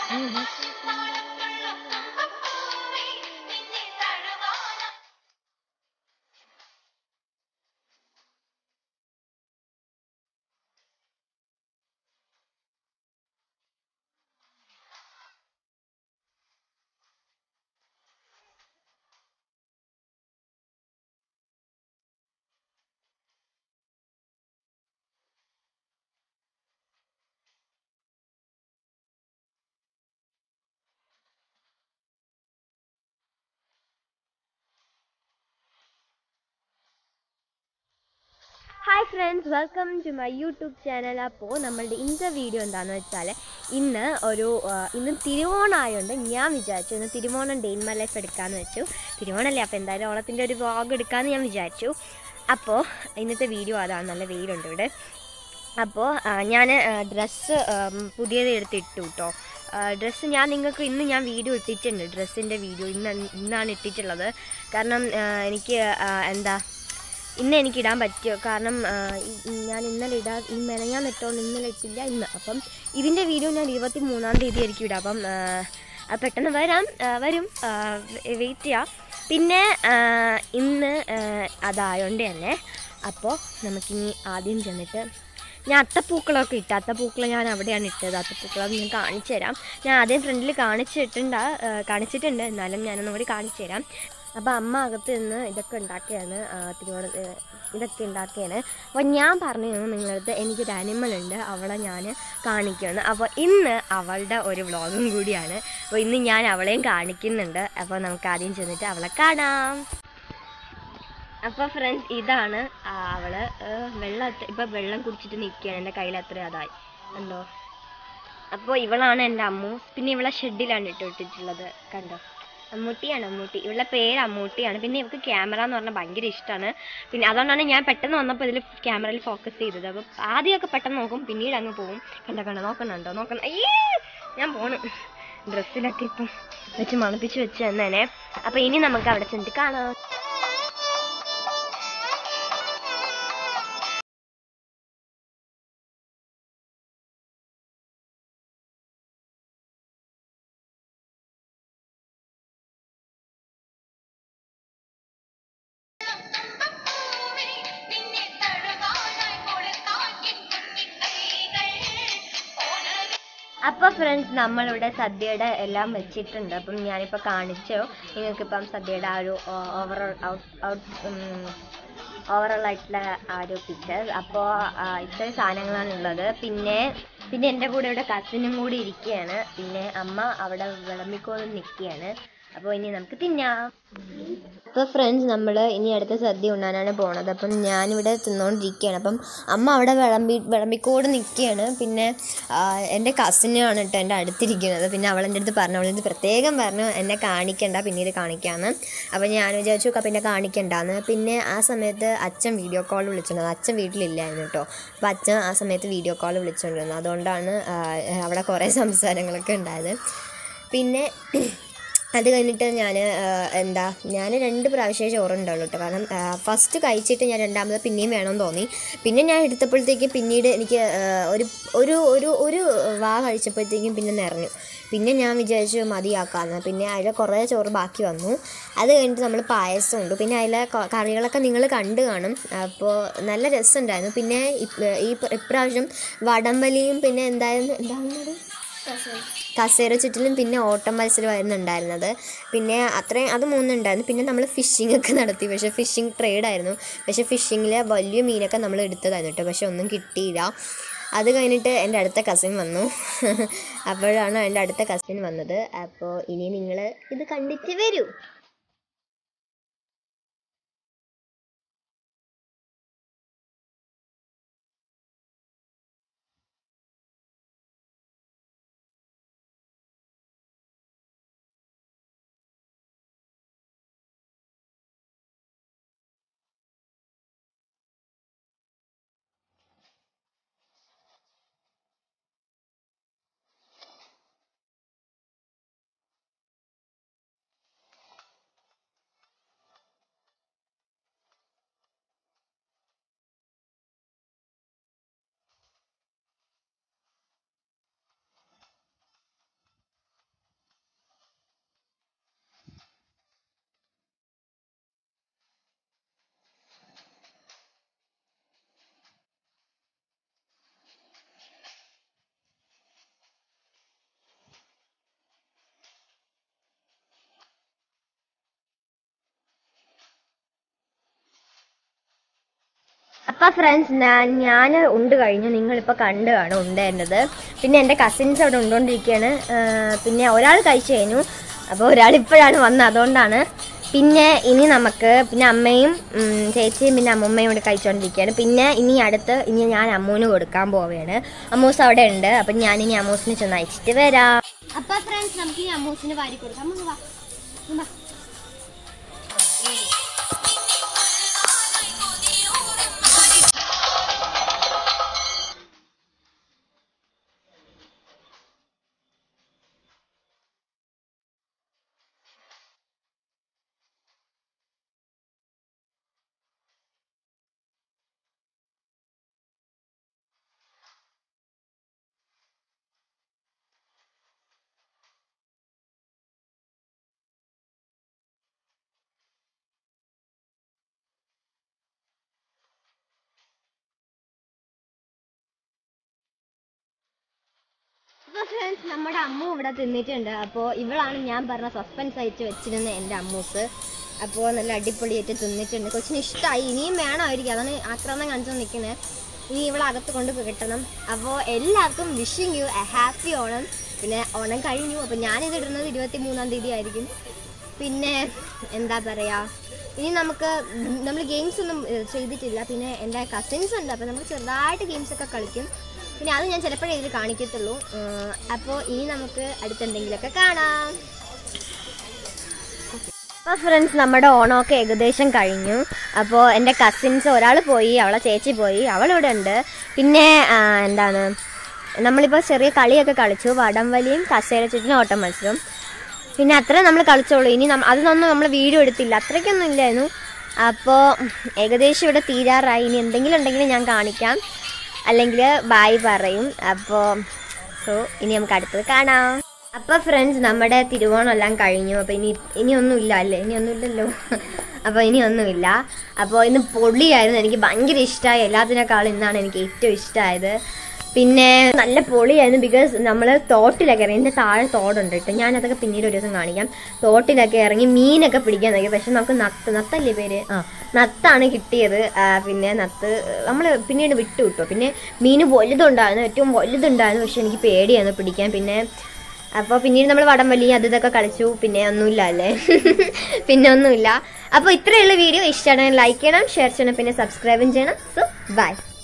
Hi friends welcome to my YouTube channel അപ്പോൾ നമ്മളുടെ ഇന്നത്തെ വീഡിയോ എന്താണെന്ന് വെച്ചാൽ ഇന്ന് ഒരു ആ, ഇന്ന് തിരുവോണമായതുകൊണ്ട് ഞാൻ വിചാരിച്ചു ഇന്ന് തിരുവോണം ഡെയിൻ മൈ ലൈഫ് എടുക്കാമെന്ന് വെച്ചു തിരുവോണമല്ലേ അപ്പോൾ എന്തായാലും ഓണത്തിൻ്റെ ഒരു വ്ളോഗ് എടുക്കാമെന്ന് ഞാൻ വിചാരിച്ചു അപ്പോൾ ഇന്നത്തെ വീഡിയോ അതാണ് നല്ല വെയിലുണ്ട് ഇവിടെ അപ്പോൾ ഞാൻ ഡ്രസ്സ് പുതിയത് എടുത്തിട്ടു കേട്ടോ ഡ്രസ്സ് ഞാൻ നിങ്ങൾക്ക് ഇന്ന് ഞാൻ വീഡിയോ ഇട്ടിട്ടുണ്ട് ഡ്രസ്സിൻ്റെ വീഡിയോ ഇന്ന് ഇന്നാണ് ഇട്ടിട്ടുള്ളത് കാരണം ആ, എനിക്ക് ആ, എന്താ ഇന്ന് എനിക്ക് ഇടാൻ പറ്റിയോ കാരണം ആ, ഈ- ഞാൻ ഇന്നലെ ഇടാ ഈ മെനഞ്ഞാൻ ഇട്ടോണ്ട് ഇന്നലെ ഇട്ടില്ല ഇന്ന് അപ്പം ഇതിൻ്റെ വീഡിയോ ഞാൻ ഇരുപത്തി മൂന്നാം തീയതി ആയിരിക്കും ഇടാം അപ്പം ആ, ആ, പെട്ടെന്ന് വരാം ആ, വരും വെയിറ്റ് ചെയ്യാം പിന്നെ ആ, ഇന്ന് ആ, അതായോണ്ട് തന്നെ അപ്പോൾ നമുക്കിനി ആദ്യം ചെന്നിട്ട് ഞാൻ അത്തപ്പൂക്കളമൊക്കെ ഇട്ട് അത്തപ്പൂക്കളം ഞാൻ അവിടെയാണ് ഇട്ടത് അത്തപ്പൂക്കളം ഞാൻ കാണിച്ചു തരാം ഞാൻ ആദ്യം ഫ്രണ്ടിൽ കാണിച്ചിട്ടുണ്ട് ആ, കാണിച്ചിട്ടുണ്ട് എന്നാലും ഞാനൊന്നും കൂടി കാണിച്ചു തരാം അപ്പോൾ അമ്മ അകത്ത് നിന്ന് ഇതൊക്കെ ഉണ്ടാക്കിയാണ് ആ, തിരുവോണ ഏ, ഇതൊക്കെ ഉണ്ടാക്കിയാണ് അപ്പോൾ ഞാൻ പറഞ്ഞു നിങ്ങളടുത്ത് എനിക്കൊരു അനിമൽ ഉണ്ട് അവളെ ഞാൻ കാണിക്കുകയാണ് അപ്പോൾ ഇന്ന് അവളുടെ ഒരു വ്ളോഗും കൂടിയാണ് അപ്പോൾ ഇന്ന് ഞാൻ അവളെയും കാണിക്കുന്നുണ്ട് അപ്പോൾ നമുക്ക് ആദ്യം ചെന്നിട്ട് അവളെ കാണാം അപ്പോൾ ഫ്രണ്ട്സ് ഇതാണ് ആ, അവള് ഏഹ്, വെള്ളം അത്ര- ഇപ്പൊ വെള്ളം കുടിച്ചിട്ട് നിൽക്കുകയാണ് എൻ്റെ കയ്യിൽ അത്ര അതായി കണ്ടോ അപ്പോൾ ഇവളാണ് എൻ്റെ അമ്മു പിന്നെ ഇവളെ ഷെഡിലാണ് ഇട്ട് ഇട്ടിട്ടുള്ളത് കണ്ടോ അമ്മൂട്ടിയാണ് അമ്മൂട്ടി ഇവളുടെ പേര് അമ്മൂട്ടിയാണ് പിന്നെ ഇവൾക്ക് ക്യാമറ എന്ന് പറഞ്ഞാൽ ഭയങ്കര ഇഷ്ടമാണ് പിന്നെ അതുകൊണ്ടാണ് ഞാൻ പെട്ടെന്ന് വന്നപ്പോൾ ഇതിൽ ക്യാമറയിൽ ഫോക്കസ് ചെയ്തത് അപ്പോൾ ആദ്യമൊക്കെ പെട്ടെന്ന് നോക്കും പിന്നീട് അങ്ങ് പോകും കണ്ടോ കണ്ടോ നോക്കണുണ്ടോ നോക്കണം അയ്യേ ഞാൻ പോണു ഡ്രസ്സിലൊക്കെ ഇപ്പം വെച്ച് മണപ്പിച്ച് വെച്ച് തന്നെ അപ്പോൾ ഇനി നമുക്ക് അവിടെ ചെന്നിട്ട് കാണാം അപ്പൊ ഫ്രണ്ട്സ് നമ്മളിവിടെ സദ്യയുടെ എല്ലാം വെച്ചിട്ടുണ്ട് അപ്പം ഞാനിപ്പോൾ കാണിച്ചു നിങ്ങൾക്കിപ്പം സദ്യയുടെ ആ ഒരു ഓവറോൾ ഔട്ട് ഓവറോൾ ആയിട്ടുള്ള ആ ഒരു പിക്ചർ അപ്പോൾ ഇത്രയും സാധനങ്ങളാണ് ഉള്ളത് പിന്നെ പിന്നെ എൻ്റെ കൂടെ ഇവിടെ കസിനും കൂടി ഇരിക്കുകയാണ് പിന്നെ അമ്മ അവിടെ വിളമ്പിക്കോന്ന് നിൽക്കുകയാണ് അപ്പോൾ ഇനി നമുക്ക് തിന്നാം അപ്പോൾ ഫ്രണ്ട്സ് നമ്മൾ ഇനി അടുത്ത സദ്യ ഉണ്ണാനാണ് പോണത് അപ്പം ഞാനിവിടെ തിന്നുകൊണ്ടിരിക്കുകയാണ് അപ്പം അമ്മ അവിടെ വിളമ്പി വിളമ്പിക്കോട് നിൽക്കുകയാണ് പിന്നെ ആ, എൻ്റെ കസിനാണ് കേട്ടോ എൻ്റെ അടുത്തിരിക്കുന്നത് പിന്നെ അവൾ എൻ്റെ അടുത്ത് പറഞ്ഞു അവളെടുത്ത് പ്രത്യേകം പറഞ്ഞു എന്നെ കാണിക്കണ്ട പിന്നീട് കാണിക്കാമെന്ന് അപ്പോൾ ഞാൻ വിചാരിച്ചു "ക, പിന്നെ കാണിക്കണ്ടാന്ന് പിന്നെ ആ സമയത്ത് അച്ഛൻ വീഡിയോ കോൾ വിളിച്ചിട്ടുണ്ടായിരുന്നു അച്ഛൻ വീട്ടിലില്ലായിരുന്നു കേട്ടോ അപ്പോൾ അച്ഛൻ ആ സമയത്ത് വീഡിയോ കോൾ വിളിച്ചുകൊണ്ടിരുന്നു അതുകൊണ്ടാണ് ആ, അവിടെ കുറേ സംസാരങ്ങളൊക്കെ ഉണ്ടായത് പിന്നെ അത് കഴിഞ്ഞിട്ട് ഞാൻ എന്താ ഞാൻ രണ്ട് പ്രാവശ്യമേ ചോറുണ്ടാവുള്ളൂ കേട്ടോ കാരണം ഫസ്റ്റ് കഴിച്ചിട്ട് ഞാൻ രണ്ടാമത് പിന്നെയും വേണമെന്ന് തോന്നി പിന്നെ ഞാൻ എടുത്തപ്പോഴത്തേക്ക് പിന്നീട് എനിക്ക് ആ, ഒരു ഒരു ഒരു ഒരു വാ കഴിച്ചപ്പോഴത്തേക്കും പിന്നെ നിറഞ്ഞു പിന്നെ ഞാൻ വിചാരിച്ചു മതിയാക്കാമെന്ന് പിന്നെ അതിൽ കുറേ ചോറ് ബാക്കി വന്നു അത് കഴിഞ്ഞിട്ട് നമ്മൾ പായസം ഉണ്ട് പിന്നെ അതിലെ ക- കറികളൊക്കെ നിങ്ങൾ കണ്ടു കാണും അപ്പോൾ നല്ല രസമുണ്ടായിരുന്നു പിന്നെ ഇപ്പ- ഈ പ്ര- ഇപ്രാവശ്യം വടംവലിയും പിന്നെ എന്തായിരുന്നു എന്താകുന്നത് കസേര ചുറ്റിലും പിന്നെ ഓട്ടം മത്സരമായിരുന്നു ഉണ്ടായിരുന്നത് പിന്നെ അത്രയും അത് മൂന്നുണ്ടായിരുന്നു പിന്നെ നമ്മൾ ഫിഷിംഗ് ഒക്കെ നടത്തി പക്ഷേ ഫിഷിംഗ് ട്രേഡ് ആയിരുന്നു പക്ഷേ ഫിഷിങ്ങിൽ വലിയ മീനൊക്കെ നമ്മൾ എടുത്തതായിരുന്നു കേട്ടോ പക്ഷെ ഒന്നും കിട്ടിയില്ല അത് കഴിഞ്ഞിട്ട് എൻ്റെ അടുത്ത കസിൻ വന്നു അപ്പോഴാണ് എൻ്റെ അടുത്ത കസിൻ വന്നത് അപ്പോൾ ഇനി നിങ്ങൾ ഇത് കണ്ടിട്ട് വരൂ അപ്പൊ ഫ്രണ്ട്സ് ഞാൻ ഉണ്ട് കഴിഞ്ഞു നിങ്ങളിപ്പോൾ കണ്ടു കാണും ഉണ്ടേണ്ടത് പിന്നെ എൻ്റെ കസിൻസ് അവിടെ ഉണ്ടോണ്ടിരിക്കുകയാണ് ആ, പിന്നെ ഒരാൾ കഴിച്ചു കഴിഞ്ഞു അപ്പോൾ ഒരാൾ ഇപ്പോഴാണ് വന്നത് അതുകൊണ്ടാണ് പിന്നെ ഇനി നമുക്ക് പിന്നെ അമ്മയും ഉം, ചേച്ചിയും പിന്നെ അമ്മൂമ്മയും ഇവിടെ കഴിച്ചുകൊണ്ടിരിക്കുകയാണ് പിന്നെ ഇനി അടുത്ത് ഇനി ഞാൻ അമ്മൂന് കൊടുക്കാൻ പോവുകയാണ് അമ്മൂസ് അവിടെ ഉണ്ട് അപ്പം ഞാൻ ഇനി അമ്മൂസിനെ ചെന്ന് അയച്ചിട്ട് വരാം അപ്പൊ ഫ്രണ്ട്സ് നമുക്ക് ഈ അമ്മൂസിന് വാരി കൊടുക്കാം അമ്മൂസ് വാ. ഇങ്ങ് വാ. അപ്പൊ ഫ്രണ്ട്സ് നമ്മുടെ അമ്മു ഇവിടെ തിന്നിട്ടുണ്ട് അപ്പോൾ ഇവളാണ് ഞാൻ പറഞ്ഞ സസ്പെൻസ് അയച്ച് വെച്ചിരുന്ന എൻ്റെ അമ്മൂസ് അപ്പോൾ നല്ല അടിപൊളിയായിട്ട് തിന്നിട്ടുണ്ട് കൊച്ചിന് ഇഷ്ടമായി ഇനിയും വേണമായിരിക്കും അതാണ് ആക്രമണം കാണിച്ചു നിൽക്കുന്നത് ഇനി ഇവളെ അകത്ത് കൊണ്ട് കിട്ടണം അപ്പോൾ എല്ലാവർക്കും wishing you a happy Onam പിന്നെ ഓണം കഴിഞ്ഞു അപ്പോൾ ഞാനിത് ഇടുന്നത് ഇരുപത്തി മൂന്നാം തീയതി ആയിരിക്കും പിന്നെ എന്താ പറയുക ഇനി നമുക്ക് നമ്മൾ ഗെയിംസ് ഒന്നും ഏഹ്, ചെയ്തിട്ടില്ല പിന്നെ എൻ്റെ കസിൻസ് ഉണ്ട് അപ്പോൾ നമ്മൾ ചെറുതായിട്ട് ഗെയിംസ് ഒക്കെ കളിക്കും പിന്നെ അത് ഞാൻ ചിലപ്പോഴേ ഇതിൽ കാണിക്കത്തുള്ളൂ അപ്പോൾ ഇനി നമുക്ക് അടുത്തെന്തെങ്കിലുമൊക്കെ കാണാം അപ്പോൾ ഫ്രണ്ട്സ് നമ്മുടെ ഓണമൊക്കെ ഏകദേശം കഴിഞ്ഞു അപ്പോൾ എൻ്റെ കസിൻസ് ഒരാൾ പോയി അവളെ ചേച്ചി പോയി അവളിവിടെ ഉണ്ട് പിന്നെ ആ, എന്താണ് നമ്മളിപ്പോൾ ചെറിയ കളിയൊക്കെ കളിച്ചു വടംവലിയും കസേര ചുറ്റിനും ഓട്ടം മത്സരം പിന്നെ അത്രേ നമ്മൾ കളിച്ചോളൂ ഇനി നമ്മ അതൊന്നും നമ്മൾ വീഡിയോ എടുത്തില്ല അത്രയ്ക്കൊന്നും ഇല്ലായിരുന്നു അപ്പോൾ ഏകദേശം ഇവിടെ തീരാറായി ഇനി എന്തെങ്കിലും ഉണ്ടെങ്കിൽ ഞാൻ കാണിക്കാം അല്ലെങ്കിൽ ബായ് പറയും അപ്പോൾ സോ ഇനി നമുക്ക് അടുത്തത് കാണാം അപ്പോൾ ഫ്രണ്ട്സ് നമ്മുടെ തിരുവോണം എല്ലാം കഴിഞ്ഞു അപ്പോൾ ഇനി ഇനി ഒന്നുമില്ല അല്ലേ ഇനി ഒന്നുമില്ലല്ലോ അപ്പോൾ ഇനി ഒന്നുമില്ല അപ്പോൾ ഇന്ന് പൊളിയായിരുന്നു എനിക്ക് ഭയങ്കര ഇഷ്ടമായി എല്ലാത്തിനേക്കാളും ഇന്നാണ് എനിക്ക് ഏറ്റവും ഇഷ്ടമായത് പിന്നെ നല്ല പൊളിയായിരുന്നു ബിക്കോസ് നമ്മൾ തോട്ടിലൊക്കെ ഇറങ്ങി എൻ്റെ താഴെ തോടുണ്ട് കേട്ടോ ഞാൻ അതൊക്കെ പിന്നീട് ഒരു ദിവസം കാണിക്കാം തോട്ടിലൊക്കെ ഇറങ്ങി മീനൊക്കെ പിടിക്കാൻ നോക്കി പക്ഷെ നമുക്ക് നത്ത് നത്തല്ലേ പേര് ആ നത്താണ് കിട്ടിയത് ആ, പിന്നെ നത്ത് നമ്മൾ പിന്നീട് വിട്ടു കിട്ടും പിന്നെ മീൻ വലുതുണ്ടായിരുന്നു ഏറ്റവും വലുതുണ്ടായിരുന്നു പക്ഷെ എനിക്ക് പേടിയായിരുന്നു പിടിക്കാൻ പിന്നെ അപ്പോൾ പിന്നീട് നമ്മൾ വടംവലി അത് ഇതൊക്കെ കളിച്ചു പിന്നെ ഒന്നുമില്ല അല്ലേ പിന്നെ ഒന്നുമില്ല അപ്പോൾ ഇത്രയുള്ള വീഡിയോ ഇഷ്ടമാണെങ്കിൽ ലൈക്ക് ചെയ്യണം ഷെയർ ചെയ്യണം പിന്നെ സബ്സ്ക്രൈബും ചെയ്യണം സോ ബൈ